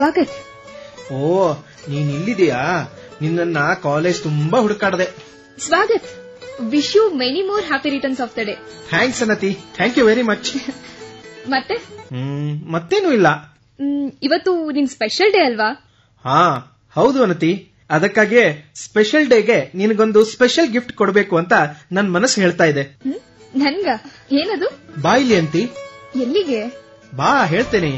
ಸ್ವಾಗತ್ ಓ ನೀನ್ ಇಲ್ಲಿದೀಯಾ ನಿನ್ನನ್ನ ಕಾಲೇಜ್ ತುಂಬಾ ಹುಡುಕಾಡದೆ Swagat wish you many more happy returns of the day thanks Anathi thank you very much ಮತ್ತೆ ಹ್ಮ್ ಮತ್ತೇನು ಇಲ್ಲ ಮ್, ಇವತ್ತು ನಿನ್ ಸ್ಪೆಷಲ್ ಡೇ ಅಲ್ವಾ ಹಾ ಹೌದು ಅನತಿ ಅದಕ್ಕಾಗೆ ಸ್ಪೆಷಲ್ ಡೇಗೆ ನಿನಗೊಂದು ಸ್ಪೆಷಲ್ ಗಿಫ್ಟ್ ಕೊಡಬೇಕು ಅಂತ ನನ್ ಮನಸ್ಸು ಹೇಳ್ತಾ ಇದೆ ಹ್ಮ್? ನನ್ಗ ಏನದು ಬಾ ಇಲ್ಲಿ ಅಂತಿ ಎಲ್ಲಿಗೆ ಬಾ ಹೇಳ್ತೇನೆ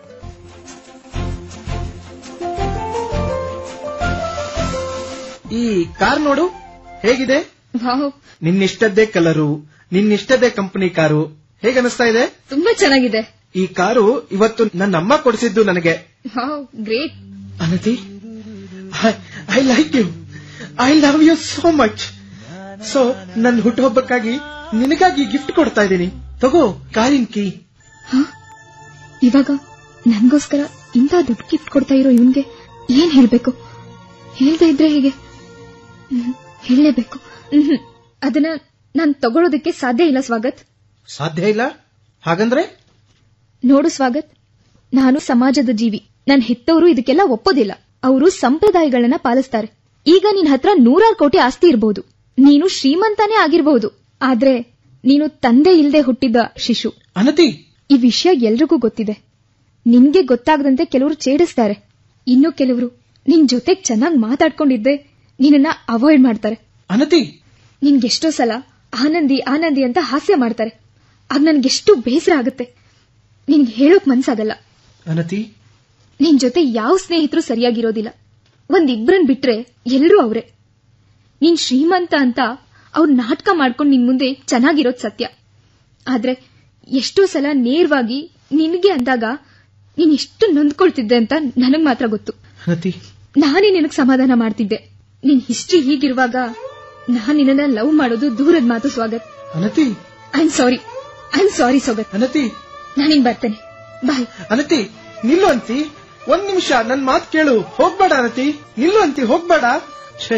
ಈ ಕಾರ್ ನೋಡು ಹೇಗಿದೆ ವಾವ್ ನಿನ್ನಿಷ್ಟದ್ದೇ ಕಲರು ನಿನ್ನಿಷ್ಟದ್ದೇ ಕಂಪನಿ ಕಾರು ಹೇಗನ್ನಿಸ್ತಾ ಇದೆ ತುಂಬಾ ಚೆನ್ನಾಗಿದೆ ಈ ಕಾರು ಇವತ್ತು ನನ್ನ ಅಮ್ಮ ಕೊಡಿಸಿದ್ದು ನನಗೆ wow great Anathi I like you I love you so much so ನನ್ನ ಹುಟ್ಟುಹಬ್ಬಕ್ಕಾಗಿ ನಿನಗಾಗಿ ಗಿಫ್ಟ್ ಕೊಡ್ತಾ ಇದ್ದೀನಿ ತಗೋ ಕಾರಿನ ಕೀ ಇವಾಗ ನನ್ಗೋಸ್ಕರ ಇಂಥ ದುಡ್ಡು ಗಿಫ್ಟ್ ಕೊಡ್ತಾ ಇರೋ ಇವನ್ಗೆ ಏನ್ ಹೇಳ್ಬೇಕು ಹೇಳ್ದೇ ಇದ್ರೆ ಹೇಗೆ ಹ್ಮ್, ಹೇಳಲೇಬೇಕು ಹ್ಮ್, ಅದನ್ನ ನಾನ್ ತಗೊಳ್ಳೋದಕ್ಕೆ ಸಾಧ್ಯ ಇಲ್ಲ ಸ್ವಾಗತ್ ಸಾಧ್ಯ ಇಲ್ಲ ಹಾಗಂದ್ರೆ ನೋಡು ಸ್ವಾಗತ್ ನಾನು ಸಮಾಜದ ಜೀವಿ ನನ್ ಹೆತ್ತವರು ಇದಕ್ಕೆಲ್ಲ ಒಪ್ಪೋದಿಲ್ಲ ಅವರು ಸಂಪ್ರದಾಯಗಳನ್ನ ಪಾಲಿಸ್ತಾರೆ ಈಗ ನಿನ್ ಹತ್ರ ನೂರಾರು ಕೋಟಿ ಆಸ್ತಿ ಇರಬಹುದು ನೀನು ಶ್ರೀಮಂತನೇ ಆಗಿರಬಹುದು ಆದ್ರೆ ನೀನು ತಂದೆ ಇಲ್ದೆ ಹುಟ್ಟಿದ ಶಿಶು ಅನತಿ ಈ ವಿಷಯ ಎಲ್ರಿಗೂ ಗೊತ್ತಿದೆ ನಿನ್ಗೆ ಗೊತ್ತಾಗದಂತೆ ಕೆಲವರು ಛೇಡಿಸ್ತಾರೆ ಇನ್ನು ಕೆಲವರು ನಿನ್ ಜೊತೆಗ್ ಚೆನ್ನಾಗಿ ಮಾತಾಡ್ಕೊಂಡಿದ್ದೆ ನಿನ್ನನ್ನ ಅವಾಯ್ಡ್ ಮಾಡ್ತಾರೆ ಅನತಿ ನಿನ್ಗೆಷ್ಟೋ ಸಲ ಆನಂದಿ ಆನಂದಿ ಅಂತ ಹಾಸ್ಯ ಮಾಡ್ತಾರೆ ಆಗ ನನ್ಗೆಷ್ಟು ಬೇಸರ ಆಗುತ್ತೆ ನಿನ್ಗೆ ಹೇಳೋಕ್ ಮನ್ಸಾಗಲ್ಲ ಅನತಿ ನಿನ್ ಜೊತೆ ಯಾವ ಸ್ನೇಹಿತರು ಸರಿಯಾಗಿರೋದಿಲ್ಲ ಒಂದಿಬ್ರನ್ ಬಿಟ್ರೆ ಎಲ್ರೂ ಅವ್ರೆ ನೀನ್ ಶ್ರೀಮಂತ ಅಂತ ಅವ್ರ ನಾಟಕ ಮಾಡ್ಕೊಂಡು ನಿನ್ ಮುಂದೆ ಚೆನ್ನಾಗಿರೋದ್ ಸತ್ಯ ಆದ್ರೆ ಎಷ್ಟೋ ಸಲ ನೇರವಾಗಿ ನಿನಗೆ ಅಂದಾಗ ನೀನ್ ಎಷ್ಟು ನೊಂದ್ಕೊಳ್ತಿದ್ದೆ ಅಂತ ನನಗ್ ಮಾತ್ರ ಗೊತ್ತು ಅನತಿ ನಾನೇ ನಿನಗ್ ಸಮಾಧಾನ ಮಾಡ್ತಿದ್ದೆ ನಿನ್ ಹಿಸ್ಟ್ರಿ ಹೀಗಿರುವಾಗ ನಾನ್ ನಿನ್ನ ಲವ್ ಮಾಡೋದು ದೂರದ ಮಾತು Swagat Anathi I am sorry I am sorry Swagat Anathi ನಾನಿನ್ ಬರ್ತೇನೆ ಬಾಯ್ ಅನತಿ ನಿಲ್ಲು ಅಂತಿ ಒಂದ್ ನಿಮಿಷ ನನ್ ಮಾತ್ ಕೇಳು ಹೋಗ್ಬೇಡ ಅನತಿ ನಿಲ್ಲು ಅಂತಿ ಹೋಗ್ಬೇಡ ಛೇ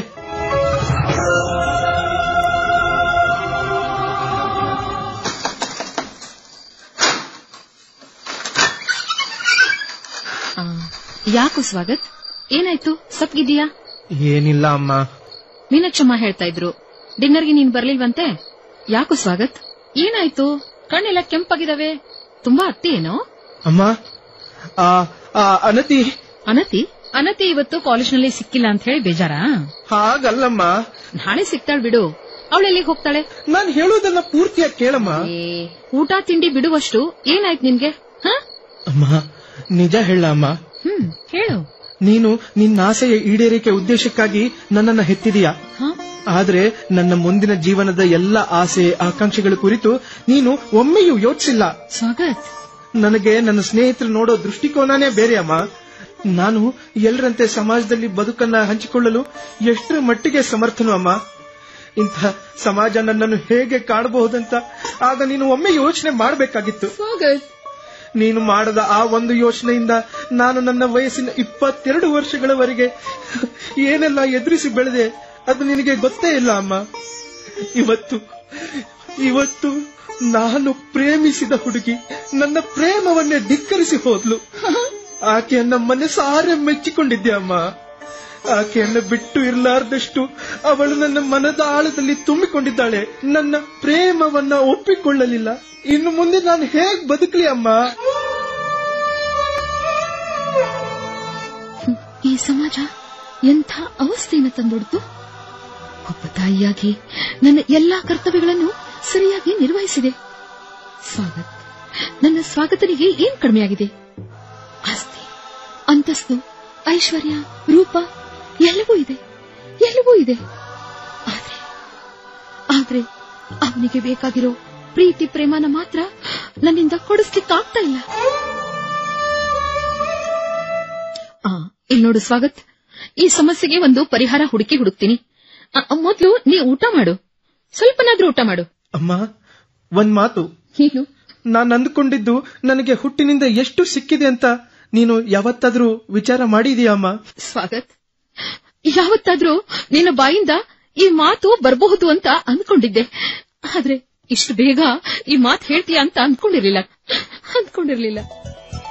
ಆ, ಯಾಕೋ ಸ್ವಾಗತ್ ಏನಾಯ್ತು ಸಪ್ಗಿದೀಯಾ ಏನಿಲ್ಲ ಅಮ್ಮ ಮೀನಾಕ್ಷಮ್ಮ ಹೇಳ್ತಾ ಇದ್ರು ಡಿನ್ನರ್ಗೆ ನೀನ್ ಬರ್ಲಿಲ್ವಂತೆ ಯಾಕೋ ಸ್ವಾಗತ್ ಏನಾಯ್ತು ಕಣ್ಣೆಲ್ಲ ಕೆಂಪಾಗಿದಾವೆ ತುಂಬಾ ಅತ್ತಿ ಏನೋ ಅಮ್ಮ ಆ, ಆ, ಅನತಿ ಅನತಿ ಅನತಿ ಇವತ್ತು ಕಾಲೇಜ್ನಲ್ಲಿ ಸಿಕ್ಕಿಲ್ಲ ಅಂತ ಹೇಳಿ ಬೇಜಾರಾ ಹಾಗಲ್ಲಮ್ಮ ನಾಳೆ ಸಿಗ್ತಾಳ್ ಬಿಡು ಅವಳೆಲ್ಲಿಗೆ ಹೋಗ್ತಾಳೆ ನಾನ್ ಹೇಳೋದನ್ನ ಪೂರ್ತಿಯಾಗಿ ಕೇಳಮ್ಮ ಏ, ಊಟ ತಿಂಡಿ ಬಿಡುವಷ್ಟು ಏನಾಯ್ತು ನಿನ್ಗೆ ಹ ಅಮ್ಮ ನಿಜ ಹೇಳ ಅಮ್ಮ ಹ್ಮ್ ಹೇಳು ನೀನು ನಿನ್ನ ಆಸೆಯ ಈಡೇರಿಕೆ ಉದ್ದೇಶಕ್ಕಾಗಿ ನನ್ನನ್ನ ಹೆತ್ತಿದೀಯ ಹ ಆದ್ರೆ ನನ್ನ ಮುಂದಿನ ಜೀವನದ ಎಲ್ಲ ಆಸೆ ಆಕಾಂಕ್ಷೆಗಳ ಕುರಿತು ನೀನು ಒಮ್ಮೆಯೂ ಯೋಚಿಸಿಲ್ಲ ಸ್ವಾಗತ್ ನನಗೆ ನನ್ನ ಸ್ನೇಹಿತರು ನೋಡೋ ದೃಷ್ಟಿಕೋನನೇ ಬೇರೆ ಅಮ್ಮ ನಾನು ಎಲ್ಲರಂತೆ ಸಮಾಜದಲ್ಲಿ ಬದುಕನ್ನ ಹಂಚಿಕೊಳ್ಳಲು ಎಷ್ಟರ ಮಟ್ಟಿಗೆ ಸಮರ್ಥನು ಅಮ್ಮ ಇಂಥ ಸಮಾಜ ನನ್ನನ್ನು ಹೇಗೆ ಕಾಣಬಹುದಂತ ಆಗ ನೀನು ಒಮ್ಮೆ ಯೋಚನೆ ಮಾಡಬೇಕಾಗಿತ್ತು ಸ್ವಾಗತ್ ನೀನು ಮಾಡದ ಆ ಒಂದು ಯೋಚನೆಯಿಂದ ನಾನು ನನ್ನ ವಯಸ್ಸಿನ ಇಪ್ಪತ್ತೆರಡು ವರ್ಷಗಳವರೆಗೆ ಏನೆಲ್ಲ ಎದುರಿಸಿ ಬೆಳೆದೆ ಅದು ನಿನಗೆ ಗೊತ್ತೇ ಇಲ್ಲ ಅಮ್ಮ ಇವತ್ತು ಇವತ್ತು ನಾನು ಪ್ರೇಮಿಸಿದ ಹುಡುಗಿ ನನ್ನ ಪ್ರೇಮವನ್ನೇ ಧಿಕ್ಕರಿಸಿ ಹೋದ್ಲು ಆಕೆಯನ್ನ ಮನಸಾರೆ ಮೆಚ್ಚಿಕೊಂಡಿದ್ದೆ ಅಮ್ಮ ಆಕೆಯನ್ನ ಬಿಟ್ಟು ಇರಲಾರ್ದಷ್ಟು ಅವಳು ನನ್ನ ಮನದ ಆಳದಲ್ಲಿ ತುಂಬಿಕೊಂಡಿದ್ದಾಳೆ ನನ್ನ ಪ್ರೇಮವನ್ನ ಒಪ್ಪಿಕೊಳ್ಳಲಿಲ್ಲ ಇನ್ನು ಮುಂದೆ ನಾನು ಹೇಗ್ ಬದುಕಲಿ ಅಮ್ಮ ಈ ಸಮಾಜ ಎಂಥ ಅವಸ್ಥೆಯನ್ನು ತಂದೊಡ್ತು ಒಬ್ಬ ತಾಯಿಯಾಗಿ ನನ್ನ ಎಲ್ಲಾ ಕರ್ತವ್ಯಗಳನ್ನು ಸರಿಯಾಗಿ ನಿರ್ವಹಿಸಿದೆ ಸ್ವಾಗತ್ ನನ್ನ ಸ್ವಾಗತನಿಗೆ ಏನ್ ಕಡಿಮೆಯಾಗಿದೆ ಆಸ್ತಿ ಅಂತಸ್ತು ಐಶ್ವರ್ಯ ರೂಪ ಎಲ್ಲವೂ ಇದೆ ಎಲ್ಲವೂ ಇದೆ ಆದ್ರೆ ಆದ್ರೆ ಅವನಿಗೆ ಬೇಕಾಗಿರೋ ಪ್ರೀತಿ ಪ್ರೇಮನ ಮಾತ್ರ ನನ್ನಿಂದ ಕೊಡಿಸ್ಲಿಕ್ಕಾಗ್ತಾ ಇಲ್ಲ ಆ, ಇಲ್ಲಿ ನೋಡು ಸ್ವಾಗತ್ ಈ ಸಮಸ್ಯೆಗೆ ಒಂದು ಪರಿಹಾರ ಹುಡುಕಿ ಹುಡುಕ್ತೀನಿ ಆ, ಮೊದ್ಲು ನೀ ಊಟ ಮಾಡು ಸ್ವಲ್ಪನಾದ್ರೂ ಊಟ ಮಾಡು ಅಮ್ಮ ಒಂದ್ ಮಾತು ಏನು ನಾನು ಅಂದುಕೊಂಡಿದ್ದು ನನಗೆ ಹುಟ್ಟಿನಿಂದ ಎಷ್ಟು ಸಿಕ್ಕಿದೆ ಅಂತ ನೀನು ಯಾವತ್ತಾದ್ರೂ ವಿಚಾರ ಮಾಡಿದೀಯಾ ಅಮ್ಮ ಸ್ವಾಗತ್ ಯಾವತ್ತಾದ್ರೂ ನಿನ್ನ ಬಾಯಿಂದ ಈ ಮಾತು ಬರಬಹುದು ಅಂತ ಅಂದ್ಕೊಂಡಿದ್ದೆ ಆದ್ರೆ ಇಷ್ಟು ಬೇಗ ಈ ಮಾತು ಹೇಳ್ತೀಯ ಅಂತ ಅಂದ್ಕೊಂಡಿರ್ಲಿಲ್ಲ ಅಂದ್ಕೊಂಡಿರ್ಲಿಲ್ಲ